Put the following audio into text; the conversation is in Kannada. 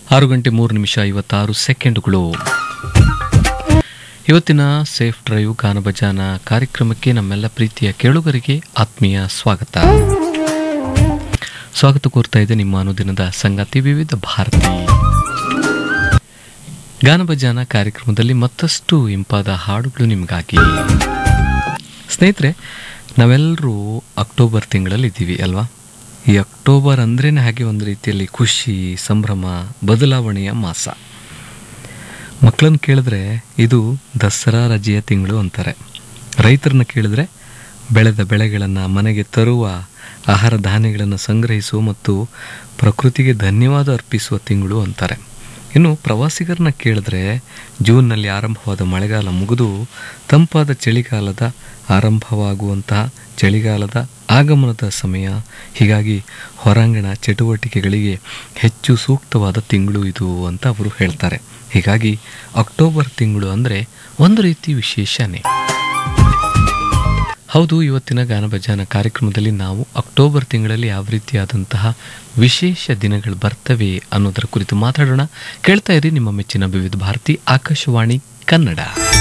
ಆರು ಗಂಟೆ ಮೂರು ನಿಮಿಷ ಐವತ್ತಾರು ಸೆಕೆಂಡುಗಳು ಇವತ್ತಿನ ಸೇಫ್ ಡ್ರೈವ್ ಗಾನಭಜಾನ ಕಾರ್ಯಕ್ರಮಕ್ಕೆ ನಮ್ಮೆಲ್ಲ ಪ್ರೀತಿಯ ಕೇಳುಗರಿಗೆ ಆತ್ಮೀಯ ಸ್ವಾಗತ ಸ್ವಾಗತ ಕೋರ್ತಾ ಇದೆ ನಿಮ್ಮ ಅನುದಿನದ ಸಂಗಾತಿ ವಿವಿಧ ಭಾರತಿ ಗಾನಭಜಾನ ಕಾರ್ಯಕ್ರಮದಲ್ಲಿ ಮತ್ತಷ್ಟು ಇಂಪಾದ ಹಾಡುಗಳು ನಿಮಗಾಗಿ ಸ್ನೇಹಿತರೆ ನಾವೆಲ್ಲರೂ ಅಕ್ಟೋಬರ್ ತಿಂಗಳಲ್ಲಿ ಇದ್ದೀವಿ ಅಲ್ವಾ ಈ ಅಕ್ಟೋಬರ್ ಅಂದ್ರೇ ಹಾಗೆ ಒಂದು ರೀತಿಯಲ್ಲಿ ಖುಷಿ ಸಂಭ್ರಮ ಬದಲಾವಣೆಯ ಮಾಸ ಮಕ್ಕಳನ್ನು ಕೇಳಿದ್ರೆ ಇದು ದಸರಾ ರಜೆಯ ತಿಂಗಳು ಅಂತಾರೆ ರೈತರನ್ನ ಕೇಳಿದ್ರೆ ಬೆಳೆದ ಬೆಳೆಗಳನ್ನು ಮನೆಗೆ ತರುವ ಆಹಾರ ಧಾನ್ಯಗಳನ್ನು ಸಂಗ್ರಹಿಸುವ ಮತ್ತು ಪ್ರಕೃತಿಗೆ ಧನ್ಯವಾದ ಅರ್ಪಿಸುವ ತಿಂಗಳು ಅಂತಾರೆ ಇನ್ನು ಪ್ರವಾಸಿಗರನ್ನ ಕೇಳಿದ್ರೆ ಜೂನ್ನಲ್ಲಿ ಆರಂಭವಾದ ಮಳೆಗಾಲ ಮುಗಿದು ತಂಪಾದ ಚಳಿಗಾಲದ ಆರಂಭವಾಗುವಂತಹ ಚಳಿಗಾಲದ ಆಗಮನದ ಸಮಯ ಹೀಗಾಗಿ ಹೊರಾಂಗಣ ಚಟುವಟಿಕೆಗಳಿಗೆ ಹೆಚ್ಚು ಸೂಕ್ತವಾದ ತಿಂಗಳು ಇದು ಅಂತ ಅವರು ಹೇಳ್ತಾರೆ ಹೀಗಾಗಿ ಅಕ್ಟೋಬರ್ ತಿಂಗಳು ಅಂದರೆ ಒಂದು ರೀತಿ ವಿಶೇಷನೇ ಹೌದು ಇವತ್ತಿನ ಗಾನಭಜಾನ ಕಾರ್ಯಕ್ರಮದಲ್ಲಿ ನಾವು ಅಕ್ಟೋಬರ್ ತಿಂಗಳಲ್ಲಿ ಯಾವ ರೀತಿಯಾದಂತಹ ವಿಶೇಷ ದಿನಗಳು ಬರ್ತವೆ ಅನ್ನೋದರ ಕುರಿತು ಮಾತಾಡೋಣ ಕೇಳ್ತಾ ಇರಿ ನಿಮ್ಮ ಮೆಚ್ಚಿನ ವಿವಿಧ ಭಾರತಿ ಆಕಾಶವಾಣಿ ಕನ್ನಡ